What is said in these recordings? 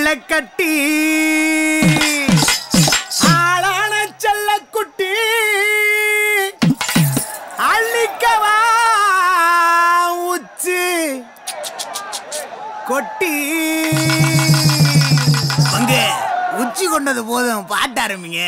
சேலை கட்டி ஆளான செல்லக்குட்டி அள்ளிக்கவா உச்சி கொட்டி பங்கு உச்சி கொண்டது போதும் பாட்ட ஆரம்பிங்க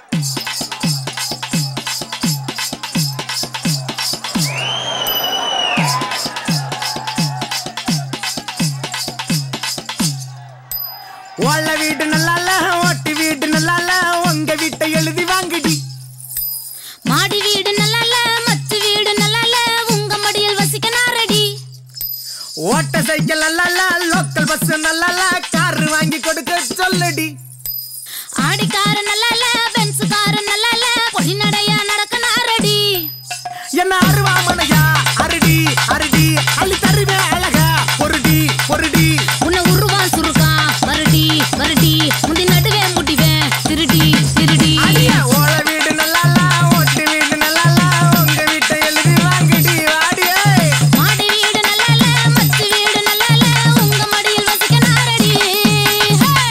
ஓல வீடு நல்லால ஓட்டி வீடு நல்லால உங்க வீட்டை எழுதி வாங்கடி மாடி வீடு நல்லால மச்சு வீடு நல்லால உங்க மடியில் வசிக்க நாரடி ஓட்ட சைக்கிள் நல்லால லோக்கல் பஸ் நல்லால கார் வாங்கி கொடுக்க சொல்லடி ஆடி காரு நல்லால பென்ஸ் காரு நல்லால பொடி நடையா நடக்க நாரடி என்ன அருவாமனையா அருடி அருடி அள்ளி தருவே அழகா பொருடி பொருடி உன்னை உருவான் சுருக்கா வருடி வருடி முடி நடுவே முடிவேன் திருடி திருடி அடிய ஓல வீடு நல்லால ஓட்டு வீடு நல்லால உங்க வீட்டை எழுதி வாங்கடி வாடியே மாடி வீடு நல்லால மச்சு வீடு நல்லால உங்க மடியில் வசிக்க நாரடி ஹே!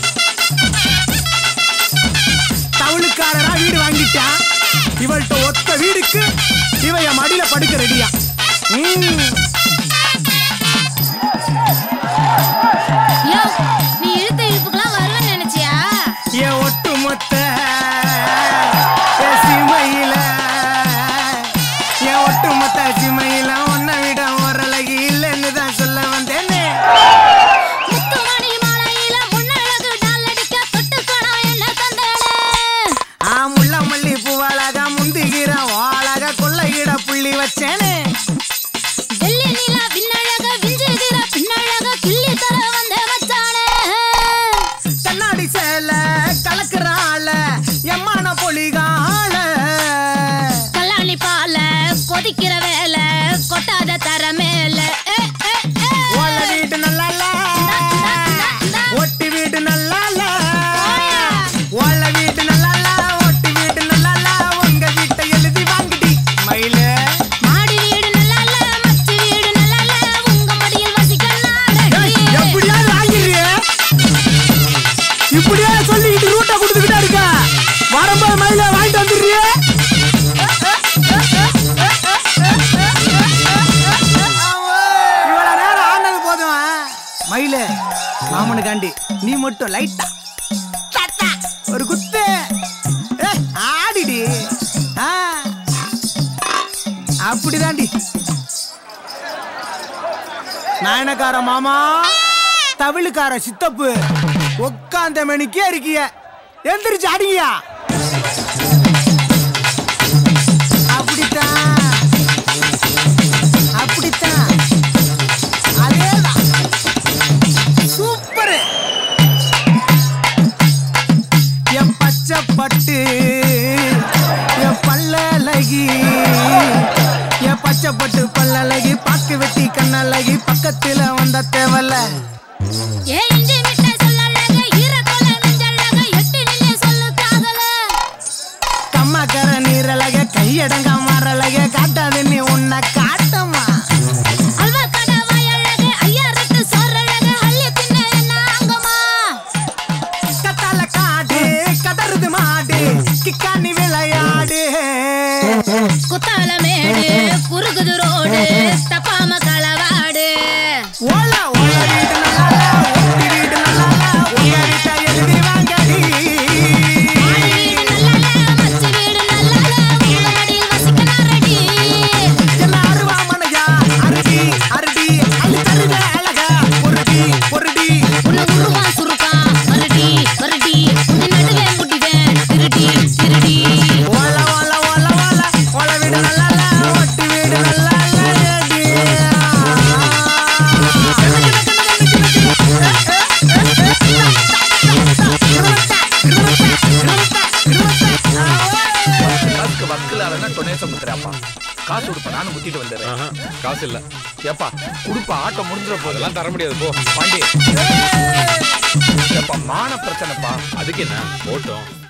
தவுளுக்காரரா வீடு வாங்கிட்டான் இவள்கிட்ட ஒத்த வீடுக்கு இவ என் மடியில படுக்க ரெடியா ம். யோ, நீ இழுத்த இழுப்புக்கெல்லாம் வருவேன்னு நினைச்சியா என் ஒட்டு மொத்த என் சிமையில என் ஒட்டு மொத்த சிமையில உன்னை விட ஓரளகு இல்லைன்னு தான் சொல்ல வந்தேனே முத்துமணி மாலையில முன்னழகு டால் அடிக்க தொட்டுக்கடா என்ன தந்தேனே ஆ முள்ள மல்லி பூவாளாக முந்துகிற வாழாக கொள்ளையிட புள்ளி வச்சேனே வெள்ளி நிலா விண்ணழக விஞ்சுகிற பின்னழக கிள்ளி தர வந்த மச்சானே கண்ணாடி சேல கலக்குற ஆள எம்மான பொலிகால கல்லாணி பால கொதிக்கிற வேலை கொட்டாத தர மேல ஏ, ஏ, ஏ. ஓல வீடு நல்லால ஒட்டி வீடு நல்லால ஓல வீடு நல்லால ஒட்டி வீடு நல்லால உங்க வீட்டை எழுதி வாங்கிடி மயில மாடி வீடு நல்லால மச்சு வீடு நல்லால உங்க மடியில் வசிக்க நாரடி எப்படியாவது வாங்கிடுறிய இப்படியே சொல்லிக்கிட்டு ரூட்டை கொடுத்துக்கிட்டே இருக்க வரும்போது மயில வாங்கிட்டு வந்துடுறிய இவ்வளவு நேரம் ஆனது போதும் மயில மாமனுக்காண்டி நீ மட்டும் லைட்டா தட்டா, ஒரு குத்து ஏய், ஆடிடி ஆ, அப்படிதாண்டி நாயனக்கார மாமா தவிழுக்கார சித்தப்பு உட்காந்த மணிக்கே இருக்கிய எந்திரிச்சு அடிங்கயா அப்படித்தான் அப்படித்தான் அதேதான் சூப்பர் என் பச்சை பட்டு என் பல்லழகி என் பச்சை பட்டு பல்லழகி பாக்கு வெட்டி கண்ணழகி பக்கத்துல வந்த தேவல ஏ இஞ்சி மிட்டாய் சொல்லழக ஈரக்கொலை நெஞ்சழக எட்டி நின்னு சொல்லு காதல கம்மாக்கர நீரழக கையடங்க மாறழக காட்டாது நீ உன்னை காட்டமா அல்வா கடை வாயழக ஐயாருக்கு சோறழக அள்ளி தின்ன என்ன அங்கமா கத்தால காடு கதறுது மாடு கிக்கானி விளையாடு குத்தால மேடு குறுகுது ரோடு தப்பாம களவாடு ஓல ஓல வீடு நல்லால ஒட்டி வீடு நல்லால உங்க வீட்டை எழுதி வாங்கடி மாடி வீடு நல்லால மச்சு வீடு நல்லால உங்க மடியில் வசிக்க நாரடி என்ன அருவாமனையா அருடி அருடி அள்ளி தருவே அழகா பொருடி பொருடி உன்னை உருவான் சுருக்கா வருடி வருடி உன்னை நடுவே முடிவேன் திருடி திருடி ஓல ஓல ஓல ஓல ஓல வீடு நல்லால ஒட்டி வீடு நல்லால ரெடி காசுக்கு வக்கில் இல்லைன்னா டொனேஷன் கொடுத்துறேன்ப்பா காசு கொடுப்பா நானும் குத்திட்டு வந்துடுறேன் ஆஹா, காசு இல்ல ஏப்பா கொடுப்பா ஆட்டம் முடிஞ்சிட போதெல்லாம் அதெல்லாம் தர முடியாது போ பாண்டி ஏப்பா மான பிரச்சனைப்பா அதுக்கு என்ன போட்டோம்